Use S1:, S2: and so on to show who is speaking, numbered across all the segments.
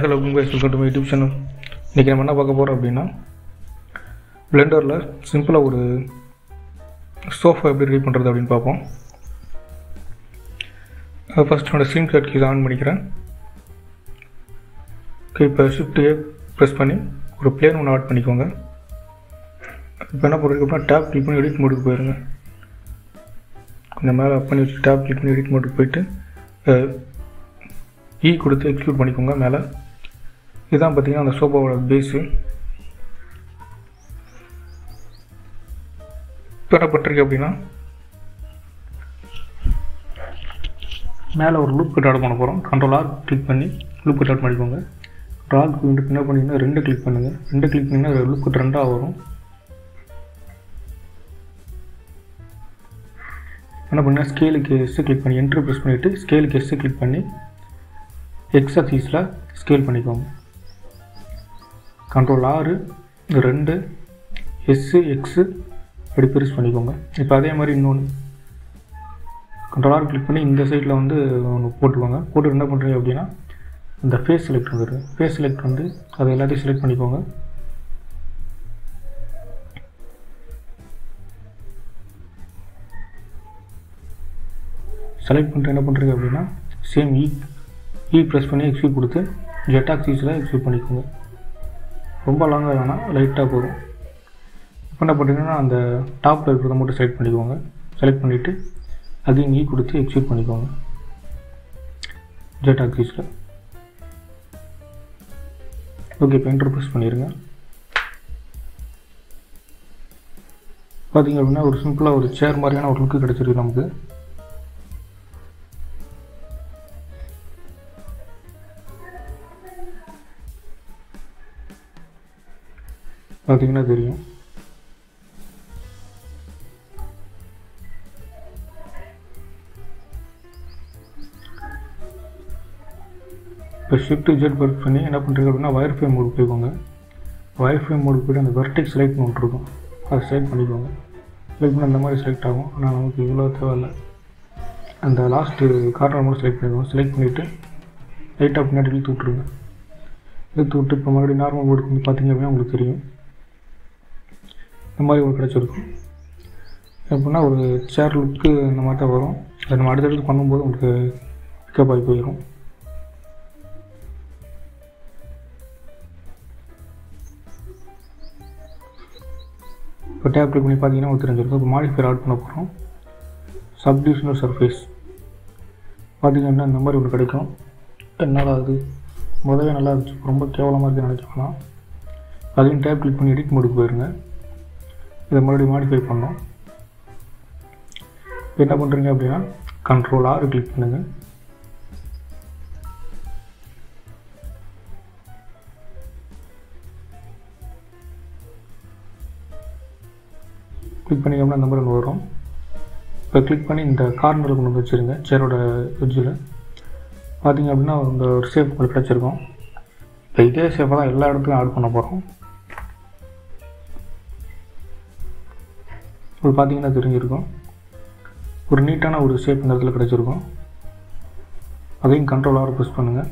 S1: hello கும்பேஸ் welcome to my YouTube channel இன்றைக்கி நம்ம என்ன பார்க்க போகிறோம் அப்படின்னா பிளெண்டரில் சிம்பிளாக ஒரு சோஃபா எப்படி ரெடி பண்ணுறது அப்படின்னு பார்ப்போம் ஃபஸ்ட் என்னோடய ஸ்க்ரீன் ஷாட் கீஸ் ஆன் பண்ணிக்கிறேன் ஓகே இப்போ ஷிஃப்ட்டு ப்ரெஸ் பண்ணி ஒரு பிளேன் ஒன்று ஆட் பண்ணிக்கோங்க இப்போ என்ன பண்ணுறதுக்கு அப்படின்னா டேப் கிளிக் பண்ணி எடிட் மோடுக்கு போயிருங்க கொஞ்சம் மேலே அப் பண்ணி வச்சு டேப் கிளிக் பண்ணி எடிட் மோடுக்கு போயிட்டு இ கொடுத்து எக்ஸிக்யூட் பண்ணிக்கோங்க மேலே இதுதான் பார்த்தீங்கன்னா அந்த சோஃபாவோட பேஸு இப்போ என்ன பண்ணுறீங்க அப்படின்னா மேலே ஒரு லூப் கட் ஆட் பண்ண போகிறோம் கண்ட்ரோல் ஆர் கிளிக் பண்ணி லூப் கட் ஆட் பண்ணிக்கோங்க ட்ராக் என்ன பண்ணிங்கன்னா ரெண்டு கிளிக் பண்ணுங்கள் ரெண்டு கிளிக் பண்ணிங்கன்னா லூப் கட் ரெண்டாக வரும் என்ன பண்ணால் ஸ்கேலுக்கு எஸ்ஸு கிளிக் பண்ணி என்ட்ரு ப்ரெஸ் பண்ணிவிட்டு ஸ்கேலுக்கு எஸ்ஸு கிளிக் பண்ணி எக்ஸ் ஆக்சிஸில் ஸ்கேல் பண்ணிக்கோங்க கண்ட்ரோல் ஆறு ரெண்டு எஸ்ஸு எக்ஸு அப்படி பெருசு பண்ணிக்கோங்க இப்போ அதே மாதிரி இன்னொன்று கண்ட்ரோல் ஆர் கிளிக் பண்ணி இந்த சைடில் வந்து ஒன்று போட்டுக்கோங்க போட்டு என்ன பண்ணுறீங்க அப்படின்னா இந்த ஃபேஸ் செலக்ட் வந்துடுது ஃபேஸ் செலக்ட் வந்து அதை எல்லாத்தையும் செலக்ட் பண்ணிக்கோங்க செலக்ட் பண்ணிட்டு என்ன பண்ணுறீங்க அப்படின்னா சேம் இ இ ப்ரெஸ் பண்ணி எக்ஸிக்யூட் கொடுத்து ஜெட் ஆக்சிஸில் எக்ஸிக்யூட் பண்ணிக்கோங்க ரொம்ப லாங்காக வேணாம் லைட்டாக போதும் இப்போ என்ன பண்ணுறீங்கன்னா அந்த டாப்பில் இருக்கிறத மட்டும் செலக்ட் பண்ணிக்கோங்க செலக்ட் பண்ணிவிட்டு அதையும் இ கொடுத்து எக்ஸிக்யூட் பண்ணிக்கோங்க ஜெட் ஆக்சிஸில் ஓகே இப்போ என்டர் ப்ரெஸ் பண்ணிடுங்க பார்த்தீங்க அப்படின்னா ஒரு சிம்பிளாக ஒரு சேர் மாதிரியான ஒரு லுக்கு கிடச்சிருக்கு நமக்கு பார்த்தீங்கன்னா தெரியும் இப்போ ஷிஃப்ட் ஜெட் ஒர்க் பண்ணி என்ன பண்ணுறீங்க அப்படின்னா வயர் ஃப்ரேம் மோடு போய்க்கோங்க வயர் ஃப்ரேம் மோடு போய்ட்டு அந்த வெர்டெக் செலக்ட் ஒன்று இருக்கும் அதை செலக்ட் பண்ணிக்கோங்க செலக்ட் பண்ணி அந்த மாதிரி செலக்ட் ஆகும் ஆனால் நமக்கு இவ்வளோ தேவையில்லை அந்த லாஸ்ட்டு கார்னர் மட்டும் செலக்ட் பண்ணிக்கோங்க செலக்ட் பண்ணிவிட்டு லைட்டாக பின்னாடி இழுத்து விட்ருங்க இழுத்து விட்டு இப்போ மறுபடியும் நார்மல் மோடுக்கு வந்து பார்த்தீங்க அப்படின்னா உங்களுக்கு தெரியும் இந்த மாதிரி ஒரு கிடச்சிருக்கும் எப்படின்னா ஒரு சேர் லுக்கு இந்த மாதிரி தான் வரும் அதை நம்ம அடுத்தடுத்து பண்ணும்போது உங்களுக்கு பிக்கப் ஆகி போயிடும் இப்போ டேப் கிளிக் பண்ணி பார்த்தீங்கன்னா உங்களுக்கு தெரிஞ்சிருக்கும் இப்போ மாடிஃபையர் ஆட் பண்ண போகிறோம் சப்டிவிஷனல் சர்ஃபேஸ் பார்த்தீங்கன்னா இந்த மாதிரி ஒன்று கிடைக்கும் என்னால் அது முதவே நல்லா இருந்துச்சு ரொம்ப கேவலமாக இருக்குன்னு நினைக்கலாம் அதையும் டேப் கிளிக் பண்ணி எடிட் மோடுக்கு போயிருங்க இதை மறுபடியும் மாடிஃபை பண்ணோம் என்ன பண்ணுறீங்க அப்படின்னா கண்ட்ரோல் ஆறு கிளிக் பண்ணுங்கள் கிளிக் பண்ணி அப்படின்னா இந்த மாதிரி ஒன்று வரும் இப்போ கிளிக் பண்ணி இந்த கார்னரில் கொண்டு வந்து வச்சுருங்க சேரோட எட்ஜில் பார்த்தீங்க அப்படின்னா இந்த ஒரு சேஃப் உங்களுக்கு கிடச்சிருக்கும் இப்போ இதே சேஃபாக தான் எல்லா இடத்துலையும் ஆட் பண்ண போகிறோம் இப்போ பார்த்தீங்கன்னா தெரிஞ்சிருக்கும் ஒரு நீட்டான ஒரு ஷேப் இந்த இடத்துல கிடச்சிருக்கும் அதையும் கண்ட்ரோலாக ப்ரெஸ் பண்ணுங்கள்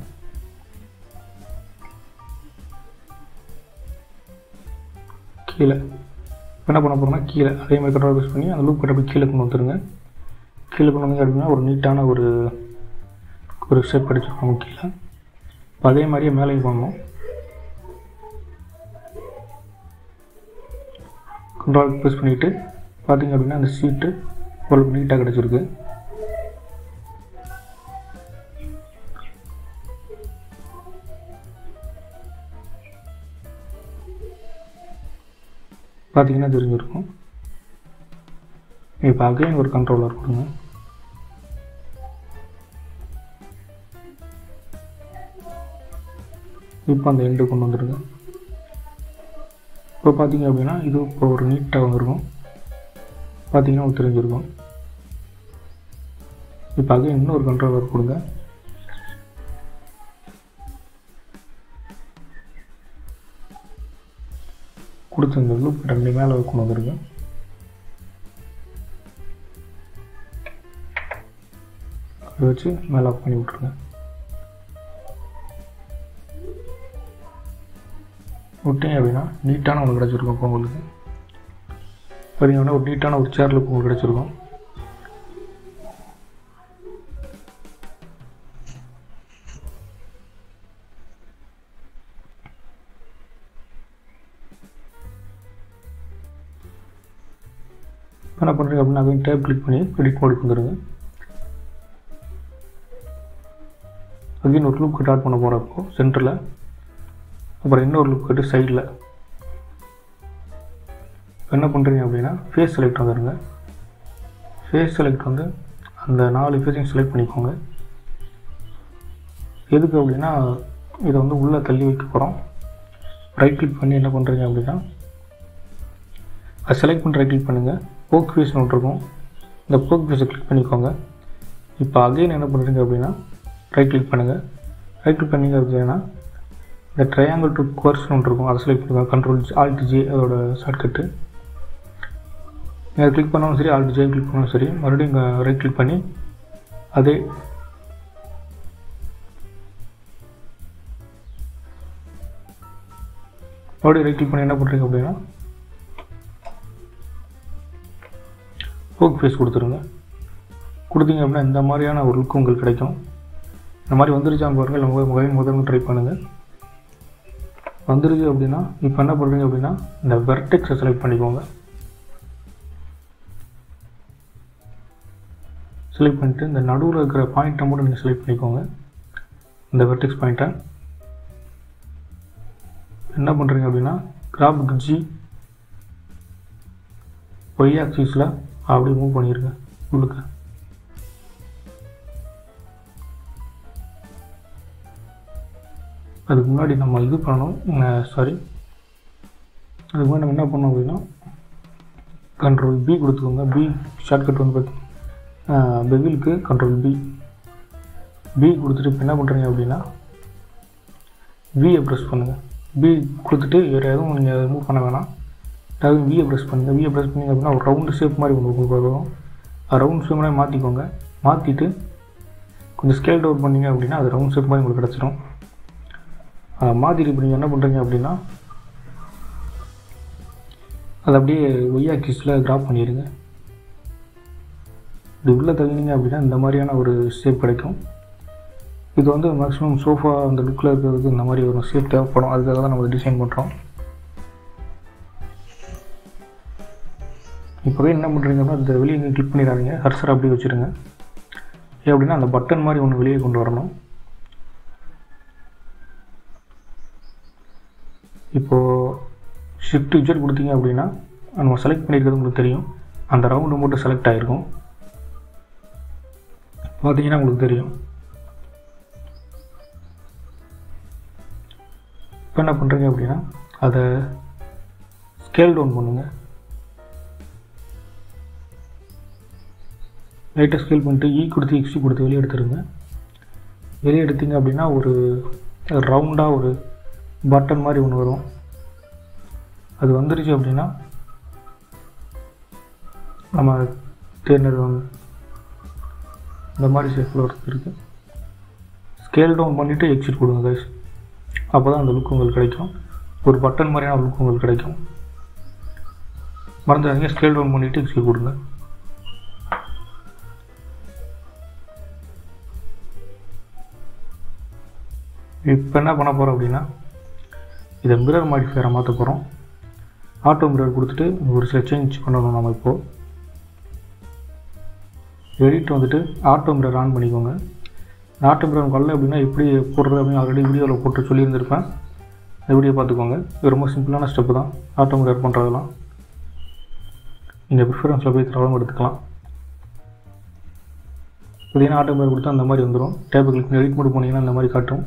S1: கீழே என்ன பண்ண போகிறோம்னா கீழே அதே மாதிரி கண்ட்ரோல் ப்ரெஸ் பண்ணி அந்த லூப் கட்ட அப்படி கீழே கொண்டு வந்துருங்க கீழே கொண்டு வந்தீங்க அப்படின்னா ஒரு நீட்டான ஒரு ஒரு ஷேப் கிடச்சிருக்கும் கீழே இப்போ அதே மாதிரியே மேலேயும் பண்ணணும் கண்ட்ரோல் ப்ரெஸ் பண்ணிவிட்டு பார்த்திங்க அப்படின்னா அந்த சீட்டு ஓரளவுக்கு நீட்டாக கிடச்சிருக்கு பார்த்தீங்கன்னா தெரிஞ்சிருக்கும் இப்போ அகைன் ஒரு கண்ட்ரோலர் கொடுங்க இப்போ அந்த எண்டு கொண்டு வந்துடுங்க இப்போ பார்த்தீங்க அப்படின்னா இது இப்போ ஒரு நீட்டாக வந்துருக்கும் பார்த்தீங்கன்னா உங்களுக்கு தெரிஞ்சிருக்கும் இப்போ அகைன் இன்னொரு கண்ட்ரோலர் கொடுங்க கொடுத்து இந்த லூப் ரெண்டு மேலே கொண்டு வந்துருங்க அதை வச்சு மேலே ஆஃப் பண்ணி விட்ருங்க விட்டீங்க அப்படின்னா நீட்டான ஒன்று கிடச்சிருக்கும் இப்போ உங்களுக்கு பார்த்தீங்கன்னா ஒரு நீட்டான ஒரு சேர் லுக் உங்களுக்கு கிடச்சிருக்கும் என்ன பண்ணுறீங்க அப்படின்னா அதையும் டேப் கிளிக் பண்ணி எடிட் மோடுக்கு வந்துடுங்க அகைன் ஒரு லுக் கட் ஆட் பண்ண போகிறப்போ சென்டரில் அப்புறம் இன்னொரு லுக் கட்டு சைடில் என்ன பண்ணுறீங்க அப்படின்னா ஃபேஸ் செலக்ட் வந்துடுங்க ஃபேஸ் செலக்ட் வந்து அந்த நாலு ஃபேஸையும் செலக்ட் பண்ணிக்கோங்க எதுக்கு அப்படின்னா இதை வந்து உள்ளே தள்ளி வைக்க போகிறோம் ரைட் கிளிக் பண்ணி என்ன பண்ணுறீங்க அப்படின்னா அதை செலக்ட் பண்ணி ரைட் கிளிக் பண்ணுங்கள் போக் ஃபேஸ்னு ஒன்று இருக்கும் இந்த போக் ஃபேஸை கிளிக் பண்ணிக்கோங்க இப்போ அகைன் என்ன பண்ணுறீங்க அப்படின்னா ரைட் கிளிக் பண்ணுங்கள் ரைட் கிளிக் பண்ணிங்க அப்படின்னா இந்த ட்ரையாங்கிள் டு கோர்ஸ்னு ஒன்று இருக்கும் அதை செலக்ட் பண்ணுங்கள் கண்ட்ரோல் ஆல்ட் ஜே அதோட ஷார்ட்கட்டு நீங்கள் கிளிக் பண்ணாலும் சரி ஆல்ட் ஜே கிளிக் பண்ணாலும் சரி மறுபடியும் இங்கே ரைட் கிளிக் பண்ணி அதே மறுபடியும் ரைட் கிளிக் பண்ணி என்ன பண்ணுறீங்க அப்படின்னா போக் ஃபேஸ் கொடுத்துருங்க கொடுத்தீங்க அப்படின்னா இந்த மாதிரியான ஒரு லுக் உங்களுக்கு கிடைக்கும் இந்த மாதிரி வந்துருச்சான்னு பாருங்கள் நம்ம முதல் முதல்ல ட்ரை பண்ணுங்கள் வந்துருச்சு அப்படின்னா இப்போ என்ன பண்ணுறீங்க அப்படின்னா இந்த வெர்டெக்ஸை செலக்ட் பண்ணிக்கோங்க செலக்ட் பண்ணிட்டு இந்த நடுவில் இருக்கிற பாயிண்ட்டை மட்டும் நீங்கள் செலக்ட் பண்ணிக்கோங்க இந்த வெர்டெக்ஸ் பாயிண்ட்டை என்ன பண்ணுறீங்க அப்படின்னா கிராப் ஜி ஒய் ஆக்சிஸில் அப்படியே மூவ் பண்ணிடுங்க உள்ளுக்கு அதுக்கு முன்னாடி நம்ம இது பண்ணணும் சாரி அதுக்கு முன்னாடி நம்ம என்ன பண்ணோம் அப்படின்னா கண்ட்ரோல் பி கொடுத்துக்கோங்க பி ஷார்ட்கட் வந்து பார்த்தி பெவிலுக்கு கண்ட்ரோல் பி பி கொடுத்துட்டு இப்போ என்ன பண்ணுறீங்க அப்படின்னா வியை ப்ரெஸ் பண்ணுங்கள் பி கொடுத்துட்டு வேறு எதுவும் நீங்கள் மூவ் பண்ண வேணாம் அதாவது வியை ப்ரெஸ் பண்ணுங்கள் வியை ப்ரெஸ் பண்ணிங்க அப்படின்னா ஒரு ரவுண்டு ஷேப் மாதிரி ஒன்று உங்களுக்கு வரும் ரவுண்ட் ஷேப் மாதிரி மாற்றிக்கோங்க மாற்றிட்டு கொஞ்சம் ஸ்கேல் டவுன் பண்ணிங்க அப்படின்னா அது ரவுண்ட் ஷேப் மாதிரி உங்களுக்கு கிடச்சிரும் அதை மாற்றிட்டு இப்போ நீங்கள் என்ன பண்ணுறீங்க அப்படின்னா அதை அப்படியே ஒய்யா கிஸில் ட்ராப் பண்ணிடுங்க இது உள்ளே தள்ளினீங்க அப்படின்னா இந்த மாதிரியான ஒரு ஷேப் கிடைக்கும் இது வந்து மேக்ஸிமம் சோஃபா அந்த லுக்கில் இருக்கிறதுக்கு இந்த மாதிரி ஒரு ஷேப் தேவைப்படும் அதுக்காக தான் நம்ம டிசைன் பண்ணுறோம் இப்போவே என்ன பண்ணுறீங்க அப்படின்னா இந்த வெளியே நீங்கள் கிளிக் பண்ணிடாதீங்க ஹர்சர் அப்படியே வச்சுருங்க ஏன் அப்படின்னா அந்த பட்டன் மாதிரி ஒன்று வெளியே கொண்டு வரணும் இப்போது ஷிஃப்ட் விஜெட் கொடுத்தீங்க அப்படின்னா நம்ம செலக்ட் பண்ணியிருக்கிறது உங்களுக்கு தெரியும் அந்த ரவுண்டு மட்டும் செலக்ட் ஆகிருக்கும் பார்த்தீங்கன்னா உங்களுக்கு தெரியும் இப்போ என்ன பண்ணுறீங்க அப்படின்னா அதை ஸ்கேல் டவுன் பண்ணுங்கள் லைட்டாக ஸ்கேல் பண்ணிட்டு இ கொடுத்து எக்ஸ்டி கொடுத்து வெளியே எடுத்துருங்க வெளியே எடுத்தீங்க அப்படின்னா ஒரு ரவுண்டாக ஒரு பட்டன் மாதிரி ஒன்று வரும் அது வந்துருச்சு அப்படின்னா நம்ம தேர்ந்தெடு இந்த மாதிரி ஷேப்பில் ஒரு இருக்குது ஸ்கேல் டவுன் பண்ணிவிட்டு எக்ஸிட் கொடுங்க கைஸ் அப்போ தான் அந்த லுக் உங்களுக்கு கிடைக்கும் ஒரு பட்டன் மாதிரியான லுக் உங்களுக்கு கிடைக்கும் மறந்துடாதீங்க ஸ்கேல் டவுன் பண்ணிவிட்டு எக்ஸிட் கொடுங்க இப்போ என்ன பண்ண போகிறோம் அப்படின்னா இதை மிரர் மாடிஃபையரை மாற்ற போகிறோம் ஆட்டோ மிரர் கொடுத்துட்டு ஒரு சில சேஞ்ச் பண்ணணும் நம்ம இப்போது எடிட் வந்துட்டு ஆட்டோ மிரர் ஆன் பண்ணிக்கோங்க ஆட்டோ மிரர் வரல அப்படின்னா எப்படி போடுறது அப்படின்னு ஆல்ரெடி வீடியோவில் போட்டு சொல்லியிருந்திருப்பேன் இந்த வீடியோ பார்த்துக்கோங்க இது ரொம்ப சிம்பிளான ஸ்டெப்பு தான் ஆட்டோ மிரர் பண்ணுறதெல்லாம் நீங்கள் ப்ரிஃபரன்ஸில் போய் தரவும் எடுத்துக்கலாம் பார்த்தீங்கன்னா ஆட்டோ மிரர் கொடுத்தா அந்த மாதிரி வந்துடும் டேபிள் கிளிக் எடிட் மோடு போனீங்கன்னா அந்த மாதிரி காட்டும்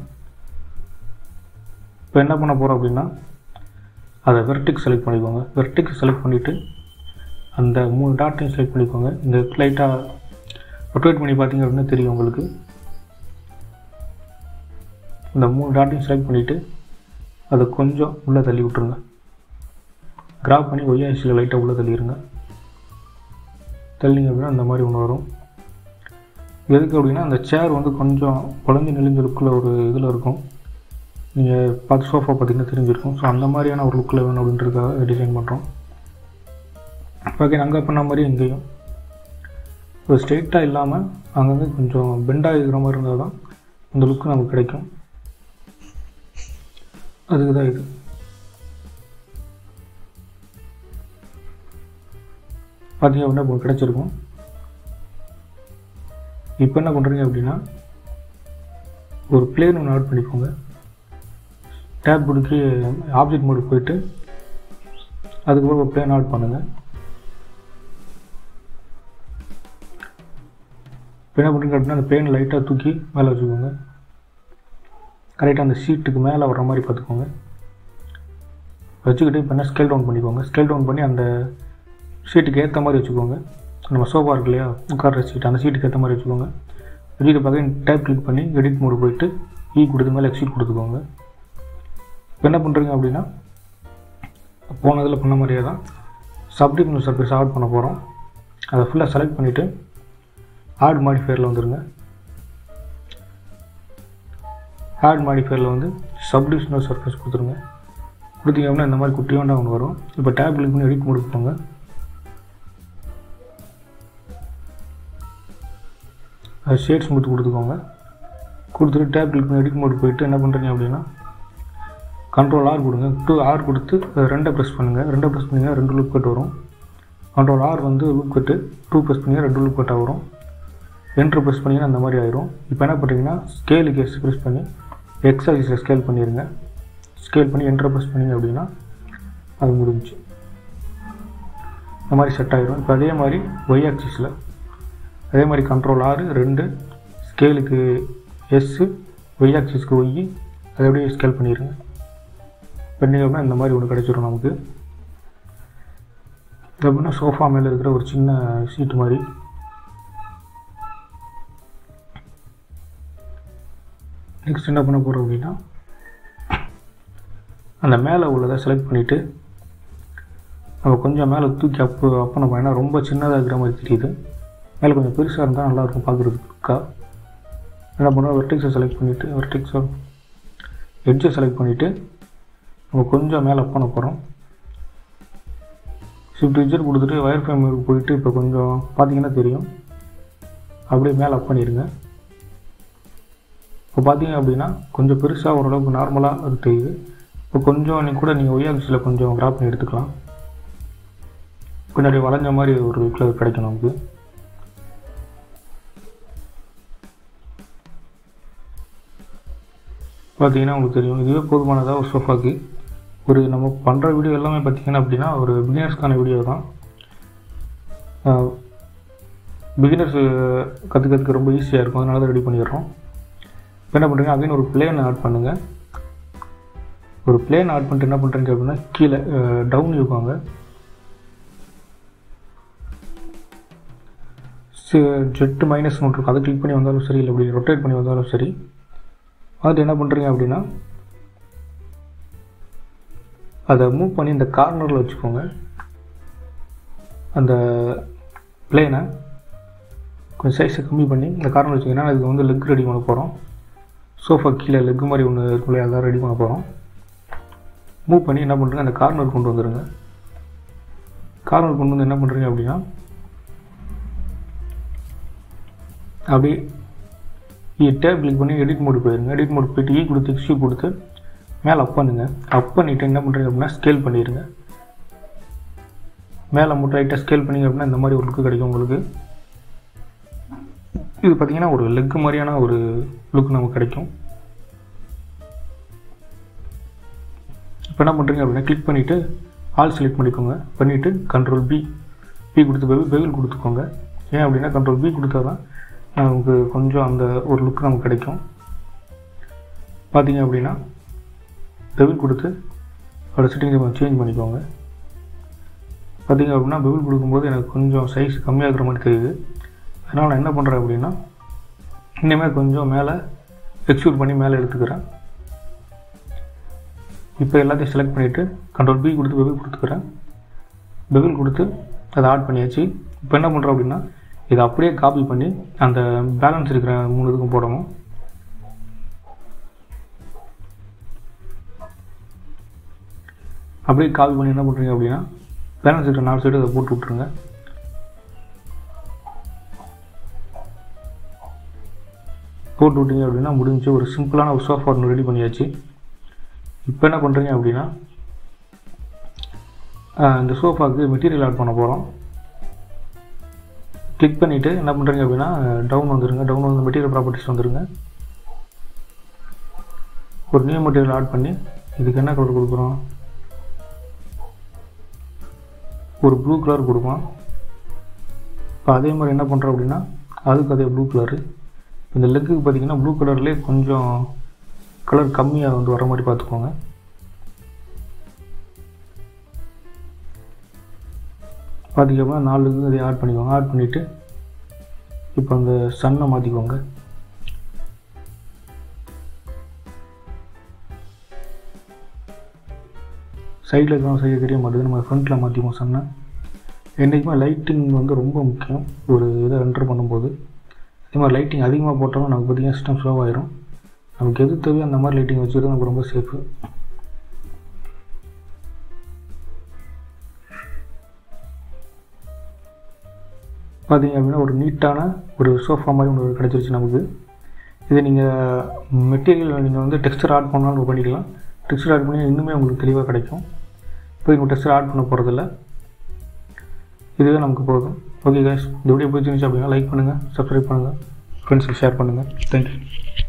S1: இப்போ என்ன பண்ண போகிறோம் அப்படின்னா அதை வெர்டிக் செலக்ட் பண்ணிக்கோங்க வெர்டிக் செலக்ட் பண்ணிவிட்டு அந்த மூணு டாட்டையும் செலக்ட் பண்ணிக்கோங்க இந்த லைட்டாக ரொட்டேட் பண்ணி பார்த்தீங்க அப்படின்னா தெரியும் உங்களுக்கு இந்த மூணு டாட்டையும் செலக்ட் பண்ணிவிட்டு அதை கொஞ்சம் உள்ளே தள்ளி விட்ருங்க கிராப் பண்ணி ஒய்ஆசியில் லைட்டாக உள்ளே தள்ளிடுங்க தள்ளிங்க அப்படின்னா அந்த மாதிரி ஒன்று வரும் எதுக்கு அப்படின்னா அந்த சேர் வந்து கொஞ்சம் குழந்தை நெளிஞ்ச லுக்கில் ஒரு இதில் இருக்கும் நீங்கள் பார்த்து சோஃபா பார்த்தீங்கன்னா தெரிஞ்சிருக்கும் ஸோ அந்த மாதிரியான ஒரு லுக்கில் வேணும் அப்படின்றதுக்காக டிசைன் பண்ணுறோம் ஓகே நாங்கள் பண்ண மாதிரி இங்கேயும் ஒரு ஸ்ட்ரெயிட்டாக இல்லாமல் அங்கங்கே கொஞ்சம் பெண்டாக இருக்கிற மாதிரி இருந்தால் தான் இந்த லுக்கு நமக்கு கிடைக்கும் அதுக்கு தான் இது பார்த்தீங்க அப்படின்னா இப்போ கிடச்சிருக்கும் இப்போ என்ன பண்ணுறீங்க அப்படின்னா ஒரு பிளேன் ஒன்று ஆட் பண்ணிக்கோங்க டேப் பிடிக்கி ஆப்ஜெக்ட் மோடு போயிட்டு அதுக்கப்புறம் ஒரு பிளேன் ஆட் பண்ணுங்கள் இப்போ என்ன பண்ணுறீங்க அப்படின்னா அந்த பிளேன் லைட்டாக தூக்கி மேலே வச்சுக்கோங்க கரெக்டாக அந்த ஷீட்டுக்கு மேலே வர்ற மாதிரி பார்த்துக்கோங்க வச்சுக்கிட்டு இப்போ என்ன ஸ்கேல் டவுன் பண்ணிக்கோங்க ஸ்கேல் டவுன் பண்ணி அந்த ஷீட்டுக்கு ஏற்ற மாதிரி வச்சுக்கோங்க நம்ம சோஃபா இருக்கு இல்லையா உட்கார்ற சீட் அந்த சீட்டுக்கு ஏற்ற மாதிரி வச்சுக்கோங்க வச்சுட்டு பார்க்க டேப் கிளிக் பண்ணி எடிட் மோடு போயிட்டு ஈ கொடுத்து மேலே எக்ஸிட் கொடுத்துக்கோங்க இப்போ என்ன பண்ணுறீங்க அப்படின்னா போனதில் பண்ண மாதிரியே தான் சப்டிபினல் சர்ஃபேஸ் ஆட் பண்ண போகிறோம் அதை ஃபுல்லாக செலக்ட் பண்ணிவிட்டு ஆட் மாடிஃபையரில் வந்துடுங்க ஆட் மாடிஃபையரில் வந்து சப்டிவிஷனல் சர்ஃபேஸ் கொடுத்துருங்க கொடுத்தீங்க அப்படின்னா இந்த மாதிரி குட்டியோண்டா ஒன்று வரும் இப்போ டேப் கிளிக் பண்ணி எடிட் மோடு போங்க அது ஷேட்ஸ் மட்டும் கொடுத்துக்கோங்க கொடுத்துட்டு டேப் கிளிக் பண்ணி எடிட் மோடு போயிட்டு என்ன பண்ணுறீங்க அப்படின்னா கண்ட்ரோல் ஆர் கொடுங்க டூ ஆர் கொடுத்து ரெண்டை ப்ரெஸ் பண்ணுங்கள் ரெண்டை ப்ரெஸ் பண்ணிங்கன்னா ரெண்டு லுக் கட் வரும் கண்ட்ரோல் ஆர் வந்து லுக் கட்டு டூ ப்ரெஸ் பண்ணிங்கன்னா ரெண்டு லுக் கட்டாக வரும் என்ட்ரு ப்ரெஸ் பண்ணிங்கன்னா அந்த மாதிரி ஆயிரும் இப்போ என்ன பண்ணுறீங்கன்னா ஸ்கேலுக்கு எஸ் ப்ரெஸ் பண்ணி எக்ஸ் ஆக்சிஸில் ஸ்கேல் பண்ணிடுங்க ஸ்கேல் பண்ணி என்ட்ரு ப்ரெஸ் பண்ணிங்க அப்படின்னா அது முடிஞ்சுச்சு இந்த மாதிரி செட் ஆகிரும் இப்போ அதே மாதிரி ஒய் ஆக்சிஸில் அதே மாதிரி கண்ட்ரோல் ஆறு ரெண்டு ஸ்கேலுக்கு எஸ்ஸு ஒய் ஆக்சிஸ்க்கு ஒய் அதை அப்படியே ஸ்கேல் பண்ணிடுங்க பண்ணிங்க அப்படின்னா இந்த மாதிரி ஒன்று கிடச்சிரும் நமக்கு இது அப்படின்னா சோஃபா மேலே இருக்கிற ஒரு சின்ன சீட்டு மாதிரி நெக்ஸ்ட் என்ன பண்ண போகிறோம் அப்படின்னா அந்த மேலே உள்ளதை செலக்ட் பண்ணிவிட்டு நம்ம கொஞ்சம் மேலே தூக்கி அப்பு அப் பண்ண போனால் ரொம்ப சின்னதாக இருக்கிற மாதிரி தெரியுது மேலே கொஞ்சம் பெருசாக இருந்தால் நல்லாயிருக்கும் பார்க்குறதுக்கா என்ன பண்ணுவோம் வெர்டெக்ஸை செலக்ட் பண்ணிவிட்டு வெர்டெக்ஸை எட்ஜை செலக்ட் பண்ணிவிட்டு நம்ம கொஞ்சம் மேலே அப் பண்ண போகிறோம் ஷிஃப்ட் ரிஜர் கொடுத்துட்டு வயர் ஃப்ரேமுக்கு போயிட்டு இப்போ கொஞ்சம் பார்த்தீங்கன்னா தெரியும் அப்படியே மேலே அப் பண்ணிடுங்க இப்போ பார்த்தீங்க அப்படின்னா கொஞ்சம் பெருசாக ஓரளவுக்கு நார்மலாக அது தெரியுது இப்போ கொஞ்சம் நீ கூட நீங்கள் ஒய் ஆக்சிஸில் கொஞ்சம் கிராப் பண்ணி எடுத்துக்கலாம் கொஞ்சம் அப்படியே வளைஞ்ச மாதிரி ஒரு லுக்கில் கிடைக்கும் நமக்கு பார்த்தீங்கன்னா உங்களுக்கு தெரியும் இதுவே போதுமானதாக ஒரு சோஃபாக்கு ஒரு நம்ம பண்ணுற வீடியோ எல்லாமே பார்த்தீங்கன்னா அப்படின்னா ஒரு பிகினர்ஸ்க்கான வீடியோ தான் பிகினர்ஸ் கற்றுக்கிறதுக்கு ரொம்ப ஈஸியாக இருக்கும் அதனால தான் ரெடி பண்ணிடுறோம் இப்போ என்ன பண்ணுறீங்க அகைன் ஒரு பிளேன் ஆட் பண்ணுங்கள் ஒரு பிளேன் ஆட் பண்ணிட்டு என்ன பண்ணுறீங்க அப்படின்னா கீழே டவுன் இருக்குவாங்க ஜெட்டு மைனஸ் ஒன்று இருக்கும் அதை கிளிக் பண்ணி வந்தாலும் சரி இல்லை இப்படி ரொட்டேட் பண்ணி வந்தாலும் சரி அது என்ன பண்ணுறீங்க அப்படின்னா அதை மூவ் பண்ணி இந்த கார்னரில் வச்சுக்கோங்க அந்த பிளேனை கொஞ்சம் சைஸை கம்மி பண்ணி இந்த கார்னர் வச்சிங்கன்னா இதுக்கு வந்து லெக் ரெடி பண்ண போகிறோம் சோஃபா கீழே லெக் மாதிரி ஒன்று இருக்கும் இல்லையா அதான் ரெடி பண்ண போகிறோம் மூவ் பண்ணி என்ன பண்ணுறீங்க அந்த கார்னர் கொண்டு வந்துடுங்க கார்னர் கொண்டு வந்து என்ன பண்ணுறீங்க அப்படின்னா அப்படியே இ டேப் கிளிக் பண்ணி எடிட் மோடு போயிருங்க எடிட் மோடு போயிட்டு ஈ கொடுத்து எக்ஸ்யூ கொடுத்து மேலே அப் பண்ணுங்கள் அப் பண்ணிவிட்டு என்ன பண்ணுறீங்க அப்படின்னா ஸ்கேல் பண்ணிடுங்க மேலே மட்டும் லைட்டாக ஸ்கேல் பண்ணிங்க அப்படின்னா இந்த மாதிரி ஒரு லுக்கு கிடைக்கும் உங்களுக்கு இது பார்த்தீங்கன்னா ஒரு லெக் மாதிரியான ஒரு லுக் நமக்கு கிடைக்கும் இப்போ என்ன பண்ணுறீங்க அப்படின்னா கிளிக் பண்ணிவிட்டு ஆல் செலக்ட் பண்ணிக்கோங்க பண்ணிவிட்டு கண்ட்ரோல் பி பி கொடுத்து பெவில் பெவில் கொடுத்துக்கோங்க ஏன் அப்படின்னா கண்ட்ரோல் பி கொடுத்தா தான் நமக்கு கொஞ்சம் அந்த ஒரு லுக் நமக்கு கிடைக்கும் பார்த்தீங்க அப்படின்னா பெவில் கொடுத்து அதோட செட்டிங்ஸை கொஞ்சம் சேஞ்ச் பண்ணிக்கோங்க பார்த்தீங்க அப்படின்னா பெவில் கொடுக்கும்போது எனக்கு கொஞ்சம் சைஸ் கம்மியாகிற மாதிரி தெரியுது அதனால் நான் என்ன பண்ணுறேன் அப்படின்னா இனிமேல் கொஞ்சம் மேலே எக்ஸ்க்யூட் பண்ணி மேலே எடுத்துக்கிறேன் இப்போ எல்லாத்தையும் செலக்ட் பண்ணிவிட்டு கண்ட்ரோல் பி கொடுத்து பெவில் கொடுத்துக்கிறேன் பெவில் கொடுத்து அதை ஆட் பண்ணியாச்சு இப்போ என்ன பண்ணுறோம் அப்படின்னா இதை அப்படியே காப்பி பண்ணி அந்த பேலன்ஸ் இருக்கிற மூணு இதுக்கும் போடணும் அப்படியே காப்பி பண்ணி என்ன பண்ணுறீங்க அப்படின்னா பேலன்ஸ் இருக்கிற நாலு சைடு அதை போட்டு விட்ருங்க போட்டு விட்டீங்க அப்படின்னா முடிஞ்சு ஒரு சிம்பிளான ஒரு சோஃபா ஒன்று ரெடி பண்ணியாச்சு இப்போ என்ன பண்ணுறீங்க அப்படின்னா ஆஹ் இந்த சோஃபாவுக்கு மெட்டீரியல் ஆட் பண்ண போகிறோம் கிளிக் பண்ணிவிட்டு என்ன பண்ணுறீங்க அப்படின்னா டவுன் வந்துருங்க டவுன் வந்து மெட்டீரியல் ப்ராப்பர்ட்டிஸ் வந்துருங்க ஒரு நியூ மெட்டீரியல் ஆட் பண்ணி இதுக்கு என்ன கலர் கொடுக்குறோம் ஒரு ப்ளூ கலர் கொடுப்போம் இப்போ அதே மாதிரி என்ன பண்ணுறோம் அப்படின்னா அதுக்கு அதே ப்ளூ கலரு இந்த லெக்குக்கு பார்த்தீங்கன்னா ப்ளூ கலர்லேயே கொஞ்சம் கலர் கம்மியாக வந்து வர மாதிரி பார்த்துக்கோங்க பார்த்தீங்கன்னா நாலு இது இதை ஆட் பண்ணிக்கோங்க ஆட் பண்ணிவிட்டு இப்போ அந்த சன்னை மாற்றிக்கோங்க சைடில் தான் செய்ய தெரிய மாட்டேங்குது நம்ம ஃப்ரண்ட்டில் மாற்றிப்போம் சன்னை என்றைக்குமே லைட்டிங் வந்து ரொம்ப முக்கியம் ஒரு இதை என்டர் பண்ணும்போது அதே மாதிரி லைட்டிங் அதிகமாக போட்டாலும் நமக்கு பார்த்திங்கன்னா சிஸ்டம் ஸ்லோ ஆயிரும் நமக்கு எது தேவையோ அந்த மாதிரி லைட்டிங் வச்சுக்கிறது நமக்கு ரொம்ப சேஃபு பார்த்தீங்க அப்படின்னா ஒரு நீட்டான ஒரு சோஃபா மாதிரி ஒன்று கிடச்சிருச்சு நமக்கு இது நீங்கள் மெட்டீரியல் நீங்கள் வந்து டெக்ஸ்டர் ஆட் பண்ணாலும் பண்ணிக்கலாம் டெக்ஸ்டர் ஆட் பண்ணி இன்னுமே உங்களுக்கு தெளிவாக கிடைக்கும் இப்போ நீங்கள் டெக்ஸ்டர் ஆட் பண்ண போகிறதில்ல இதுவே நமக்கு போதும் ஓகே guys இந்த வீடியோ பிடிச்சிருந்துச்சு அப்படின்னா லைக் பண்ணுங்கள் சப்ஸ்கிரைப் பண்ணுங்கள் ஃப்ரெண்ட்ஸுக்கு ஷேர் பண்ணுங்கள் தேங்க்யூ